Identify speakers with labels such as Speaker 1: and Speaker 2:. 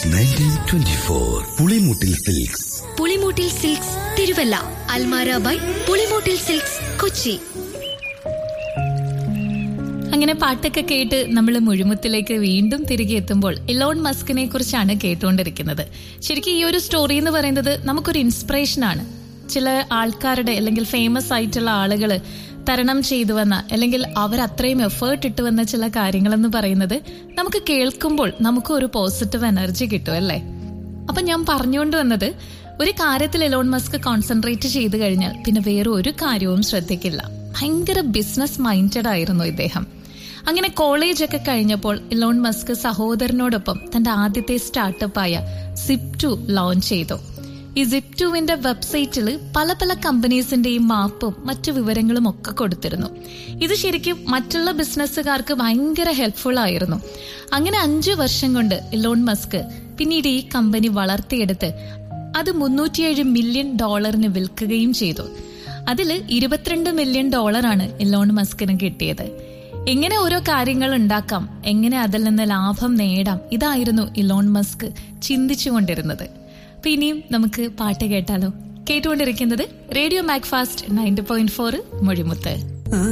Speaker 1: nineteen twenty four Pulimoottil silks
Speaker 2: Pulimoottil silks Thiruvalla അൽമാര by Pulimoottil silks Kochi
Speaker 3: അങ്ങനെ പാട്ടൊക്കെ കേട്ട് നമ്മൾ മുഴുമുത്തിലേക്ക് വീണ്ടും തിരികെ എത്തുമ്പോൾ ഇലോൺ മസ്കിനെ കുറിച്ചാണ് കേട്ടുകൊണ്ടിരിക്കുന്നത് ശരിക്കും ഈ ഒരു സ്റ്റോറി എന്ന് പറയുന്നത് നമുക്കൊരു ഇൻസ്പിറേഷൻ ആണ് ചില ആൾക്കാരുടെ അല്ലെങ്കിൽ ഫേമസ് ആയിട്ടുള്ള ആളുകൾ തരണം ചെയ്തു വന്ന അല്ലെങ്കിൽ അവർ അത്രയും എഫേർട്ട് ഇട്ട് വന്ന ചില കാര്യങ്ങളെന്ന് പറയുന്നത് നമുക്ക് കേൾക്കുമ്പോൾ നമുക്ക് ഒരു പോസിറ്റീവ് എനർജി കിട്ടും അല്ലേ അപ്പൊ ഞാൻ പറഞ്ഞുകൊണ്ട് വന്നത് ഒരു കാര്യത്തിൽ എലോൺ മസ്ക് കോൺസെൻട്രേറ്റ് ചെയ്തു കഴിഞ്ഞാൽ പിന്നെ വേറെ ഒരു കാര്യവും ശ്രദ്ധിക്കില്ല ഭയങ്കര ബിസിനസ് മൈൻഡഡ് ആയിരുന്നു ഇദ്ദേഹം അങ്ങനെ കോളേജ് ഒക്കെ കഴിഞ്ഞപ്പോൾ ഇലോൺ മസ്ക് സഹോദരനോടൊപ്പം തന്റെ ആദ്യത്തെ സ്റ്റാർട്ടപ്പായ സിപ് ടു ലോഞ്ച് ചെയ്തു ഈ സിപ് ടുവിന്റെ വെബ്സൈറ്റിൽ പല പല കമ്പനീസിന്റെയും മാപ്പും മറ്റു വിവരങ്ങളും ഒക്കെ കൊടുത്തിരുന്നു ഇത് ശരിക്കും മറ്റുള്ള ബിസിനസ്സുകാർക്ക് ഭയങ്കര ഹെൽപ്ഫുൾ ആയിരുന്നു അങ്ങനെ അഞ്ചു വർഷം കൊണ്ട് ഇലോൺ മസ്ക് പിന്നീട് ഈ കമ്പനി വളർത്തിയെടുത്ത് അത് മുന്നൂറ്റിയേഴ് മില്യൺ ഡോളറിന് വിൽക്കുകയും ചെയ്തു അതിൽ ഇരുപത്തിരണ്ട് മില്യൺ ഡോളറാണ് ഇലോൺ മസ്കിന് കിട്ടിയത് എങ്ങനെ ഓരോ കാര്യങ്ങൾ ഉണ്ടാക്കാം എങ്ങനെ അതിൽ നിന്ന് ലാഭം നേടാം ഇതായിരുന്നു ഇലോൺ മസ്ക് ചിന്തിച്ചുകൊണ്ടിരുന്നത് അപ്പൊ ഇനിയും നമുക്ക് പാട്ട് കേട്ടാലോ കേട്ടുകൊണ്ടിരിക്കുന്നത് radio Macfast ninety point four മൊഴിമുത്ത്